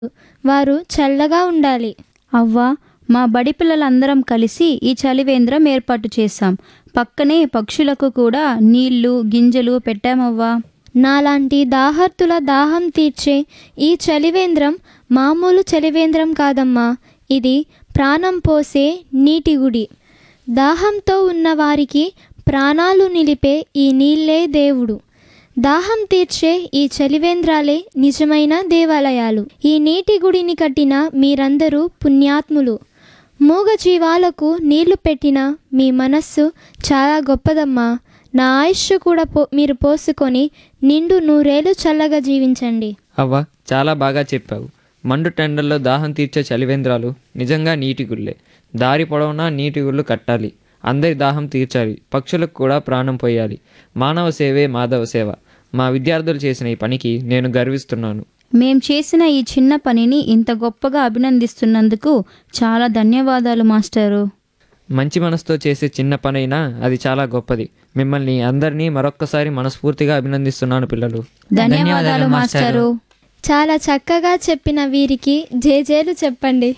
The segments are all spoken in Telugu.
వారు చల్లగా ఉండాలి అవ్వా మా బడి పిల్లలందరం కలిసి ఈ చలివేంద్రం ఏర్పాటు చేశాం పక్కనే పక్షులకు కూడా నీళ్లు గింజలు పెట్టామవ్వా నాలాంటి దాహర్తుల దాహం తీర్చే ఈ చలివేంద్రం మామూలు చలివేంద్రం కాదమ్మా ఇది ప్రాణం పోసే నీటి గుడి దాహంతో ఉన్న వారికి ప్రాణాలు నిలిపే ఈ నీళ్ళే దేవుడు దాహం తీర్చే ఈ చలివేంద్రాలే నిజమైన దేవాలయాలు ఈ నీటి గుడిని కట్టిన మీరందరూ పుణ్యాత్ములు మూగ జీవాలకు నీళ్లు పెట్టిన మీ మనస్సు చాలా గొప్పదమ్మా నా ఆయుష్ కూడా పో మీరు పోసుకొని నిండు నూరేళ్ళు చల్లగా జీవించండి అవ్వ చాలా బాగా చెప్పావు మండు టెండల్లో దాహం తీర్చే చలివేంద్రాలు నిజంగా నీటి గుళ్ళే దారి పొడవునా నీటి గుళ్ళు కట్టాలి అందరి దాహం తీర్చాలి పక్షులకు కూడా ప్రాణం పోయాలి మానవ సేవే మాధవ సేవ మా విద్యార్థులు చేసిన ఈ పనికి నేను గర్విస్తున్నాను మేం చేసిన ఈ చిన్న పనిని ఇంత గొప్పగా అభినందిస్తున్నందుకు చాలా ధన్యవాదాలు మాస్టరు మంచి మనసుతో చేసే చిన్న పనైనా అది చాలా గొప్పది మిమ్మల్ని అందరినీ మరొక్కసారి మనస్ఫూర్తిగా అభినందిస్తున్నాను పిల్లలు ధన్యవాదాలు మాస్టరు చాలా చక్కగా చెప్పిన వీరికి జేజేలు చెప్పండి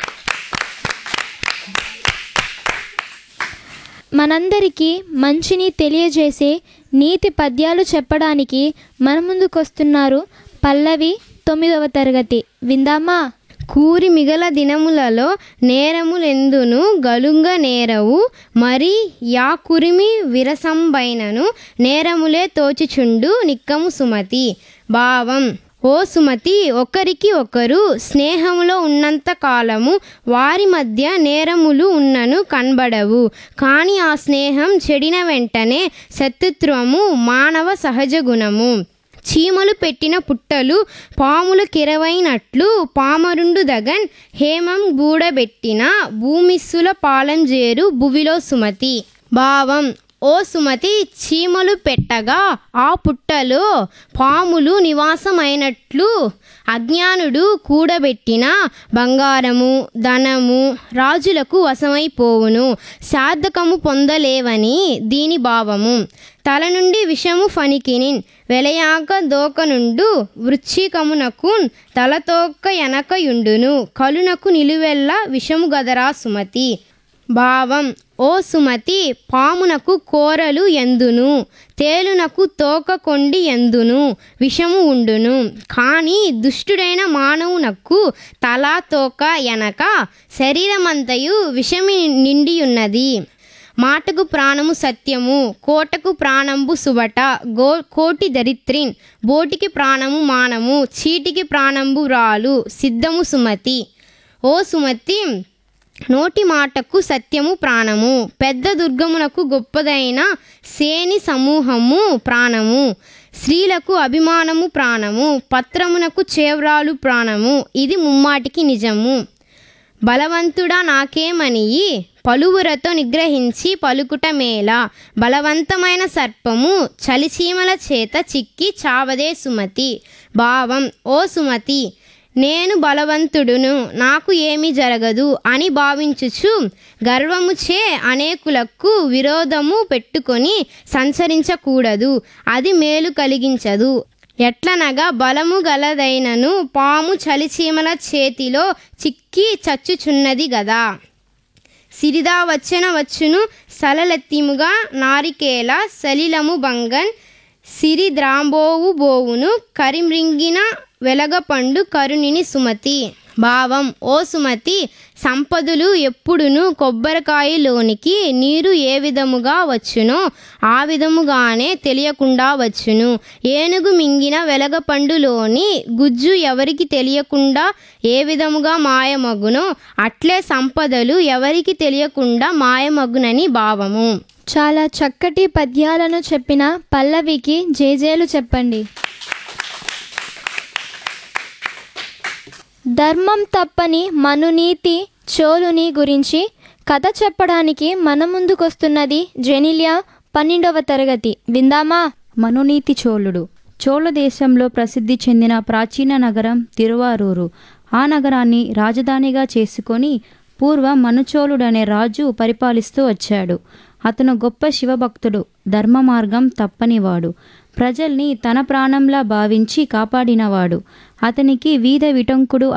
మనందరికీ మంచిని తెలియజేసే నీతి పద్యాలు చెప్పడానికి మన ముందుకొస్తున్నారు పల్లవి తొమ్మిదవ తరగతి విందామా కూరి మిగల దినములలో నేరములెందును గలుంగ నేరవు మరి యా కురిమి విరసంబైనను నేరములే తోచుచుండు నిక్కము సుమతి భావం ఓ సుమతి ఒకరికి ఒకరు స్నేహములో ఉన్నంత కాలము వారి మధ్య నేరములు ఉన్నను కనబడవు కానీ ఆ స్నేహం చెడిన వెంటనే శత్రుత్వము మానవ సహజ గుణము చీమలు పెట్టిన పుట్టలు పాముల కిరవైనట్లు పామరుండు దగన్ హేమం గూడబెట్టిన భూమిస్సుల పాలం జేరు భువిలో సుమతి భావం ఓ సుమతి చీమలు పెట్టగా ఆ పుట్టలో పాములు నివాసమైనట్లు అజ్ఞానుడు కూడబెట్టిన బంగారము ధనము రాజులకు వశమైపోవును సార్థకము పొందలేవని దీని భావము తల నుండి విషము ఫణికినిన్ వెలయాక దోకనుండు వృచ్చికమునకు తలతోక్క ఎనకయుండును కలునకు నిలువెల్ల విషము గదరా సుమతి భావం ఓ సుమతి పామునకు కోరలు ఎందును తేలునకు తోక కొండి ఎందును విషము ఉండును కానీ దుష్టుడైన మానవునకు తల తోక ఎనక శరీరమంతయు విషమి నిండియున్నది మాటకు ప్రాణము సత్యము కోటకు ప్రాణంబు సుబట గో కోటి దరిత్రిన్ బోటికి ప్రాణము మానము చీటికి ప్రాణంబు రాలు సిద్ధము సుమతి ఓ సుమతి నోటి మాటకు సత్యము ప్రాణము పెద్ద దుర్గమునకు గొప్పదైన సేని సమూహము ప్రాణము స్త్రీలకు అభిమానము ప్రాణము పత్రమునకు చేవ్రాలు ప్రాణము ఇది ముమ్మాటికి నిజము బలవంతుడా నాకేమనియి పలువురతో నిగ్రహించి పలుకుట మేల బలవంతమైన సర్పము చలిచీమల చేత చిక్కి చావదే సుమతి భావం ఓ సుమతి నేను బలవంతుడును నాకు ఏమీ జరగదు అని భావించుచు గర్వముచే అనేకులకు విరోధము పెట్టుకొని సంచరించకూడదు అది మేలు కలిగించదు ఎట్లనగా బలము గలదైనను పాము చలిచీమల చేతిలో చిక్కి చచ్చుచున్నది గదా సిరిదా వచ్చెన వచ్చును సలలెత్తిముగా నారికేల సలిలము బంగన్ సిరి ద్రాంబోవు బోవును కరిమ్రింగిన వెలగపండు కరుణిని సుమతి భావం ఓ సుమతి సంపదలు ఎప్పుడును కొబ్బరికాయలోనికి నీరు ఏ విధముగా వచ్చునో ఆ విధముగానే తెలియకుండా వచ్చును ఏనుగు మింగిన వెలగపండులోని గుజ్జు ఎవరికి తెలియకుండా ఏ విధముగా మాయమగునో అట్లే సంపదలు ఎవరికి తెలియకుండా మాయమగునని భావము చాలా చక్కటి పద్యాలను చెప్పిన పల్లవికి జేజేలు చెప్పండి ధర్మం తప్పని మనునీతి చోలుని గురించి కథ చెప్పడానికి మన ముందుకొస్తున్నది జెనిలియా పన్నెండవ తరగతి విందామా మనునీతి చోళుడు చోళ దేశంలో ప్రసిద్ధి చెందిన ప్రాచీన నగరం తిరువారూరు ఆ నగరాన్ని రాజధానిగా చేసుకొని పూర్వం మనుచోళుడనే రాజు పరిపాలిస్తూ వచ్చాడు అతను గొప్ప శివభక్తుడు ధర్మ మార్గం తప్పనివాడు ప్రజల్ని తన ప్రాణంలా భావించి కాపాడినవాడు అతనికి వీధ విటంకుడు